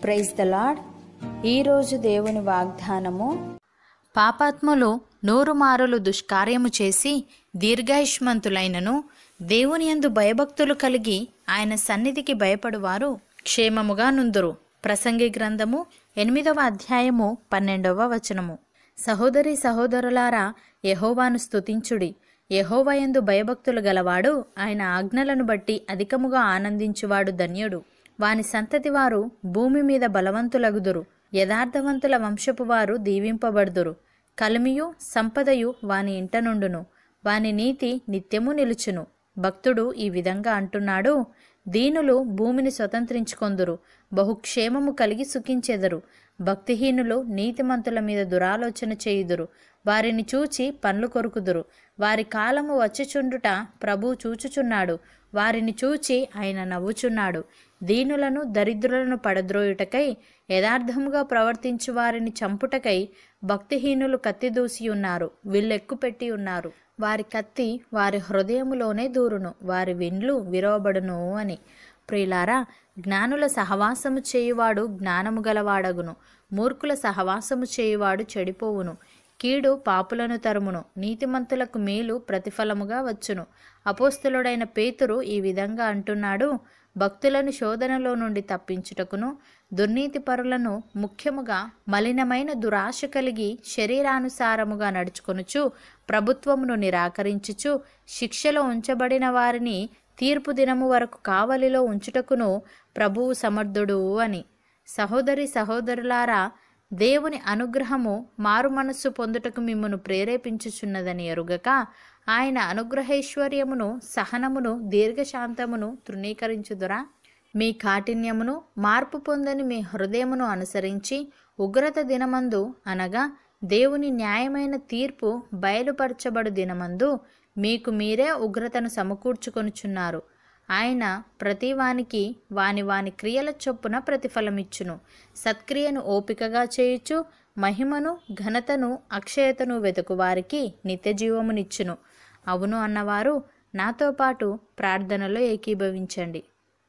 praise the lord ఈరోజు దేవుని వాగ్దానము పాపాత్ములు నూరు మారులు దుష్కార్యము చేసి దీర్ఘాయుష్మంతులైనను దేవుని యందు భయభక్తులు కలిగి ఆయన సన్నిధికి భయపడువారు క్షేమముగా నుందురు ప్రసంగి గ్రంథము ఎనిమిదవ అధ్యాయము పన్నెండవ వచనము సహోదరి సహోదరులారా యహోవాను స్తుతించుడి యహోవయందు భయభక్తులు గలవాడు ఆయన ఆజ్ఞలను బట్టి అధికముగా ఆనందించువాడు ధన్యుడు వాని సంతతి వారు భూమి మీద బలవంతులగుదురు యథార్థవంతుల వంశపు వారు దీవింపబడుదురు కలిమియు సంపదయు వాని ఇంట నుండును వాని నీతి నిత్యము నిలుచును భక్తుడు ఈ విధంగా అంటున్నాడు దీనులు భూమిని స్వతంత్రించుకొందురు బహుక్షేమము కలిగి సుఖించెదరు భక్తిహీనులు నీతిమంతుల మీద దురాలోచన చేయుదురు వారిని చూచి పండ్లు కొరుకుదురు వారి కాలము వచ్చిచుండుట ప్రభు చూచుచున్నాడు వారిని చూచి ఆయన నవ్వుచున్నాడు దీనులను దరిద్రులను పడద్రోయుటకై యథార్థముగా ప్రవర్తించు వారిని చంపుటకై భక్తిహీనులు కత్తి దూసి ఉన్నారు విల్లెక్కుపెట్టి ఉన్నారు వారి కత్తి వారి హృదయములోనే దూరును వారి విండ్లు విరవబడును అని ప్రియులారా జ్ఞానుల సహవాసము చేయువాడు జ్ఞానము గలవాడగును మూర్ఖుల సహవాసము చేయువాడు చెడిపోవును కీడు పాపులను తరుమును నీతిమంతులకు మేలు ప్రతిఫలముగా వచ్చును అపోస్తులుడైన పేతురు ఈ విధంగా అంటున్నాడు భక్తులను శోధనలో నుండి తప్పించుటకును దుర్నీతి పరులను ముఖ్యముగా మలినమైన దురాశ కలిగి శరీరానుసారముగా నడుచుకొనుచు ప్రభుత్వమును నిరాకరించుచు శిక్షలో ఉంచబడిన వారిని తీర్పు దినము వరకు కావలిలో ఉంచుటకును ప్రభువు సమర్థుడు అని సహోదరి సహోదరులారా దేవుని అనుగ్రహము మారు మనస్సు పొందుటకు మిమ్మను ప్రేరేపించుచున్నదని ఎరుగక ఆయన అనుగ్రహైశ్వర్యమును సహనమును దీర్ఘశాంతమును తృణీకరించుదురా మీ కాఠిన్యమును మార్పు పొందని మీ హృదయమును అనుసరించి ఉగ్రత దినమందు అనగా దేవుని న్యాయమైన తీర్పు బయలుపరచబడు దినమందు మీకు మీరే ఉగ్రతను సమకూర్చుకొనుచున్నారు ఆయన ప్రతివానికి వాని వాని క్రియల చొప్పున ప్రతిఫలమిచ్చును సత్క్రియను ఓపికగా చేయుచు మహిమను ఘనతను అక్షయతను వెతుకు వారికి నిత్య జీవమునిచ్చును అవును అన్నవారు నాతో పాటు ప్రార్థనలో ఏకీభవించండి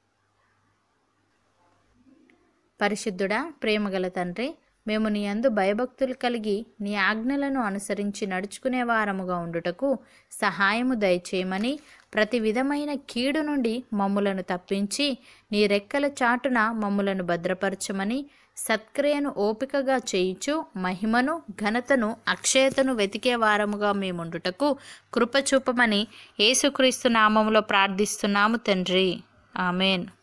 పరిశుద్ధుడా ప్రేమగల తండ్రి మేము నీ అందు భయభక్తులు కలిగి నీ ఆజ్ఞలను అనుసరించి నడుచుకునే వారముగా ఉండుటకు సహాయము దయచేయమని ప్రతి విధమైన కీడు నుండి మమ్ములను తప్పించి నీ రెక్కల చాటున మమ్ములను భద్రపరచమని సత్క్రియను ఓపికగా చేయుచు మహిమను ఘనతను అక్షయతను వెతికే వారముగా మేముండుటకు కృప చూపమని యేసుక్రీస్తు నామములో ప్రార్థిస్తున్నాము తండ్రి ఆమెన్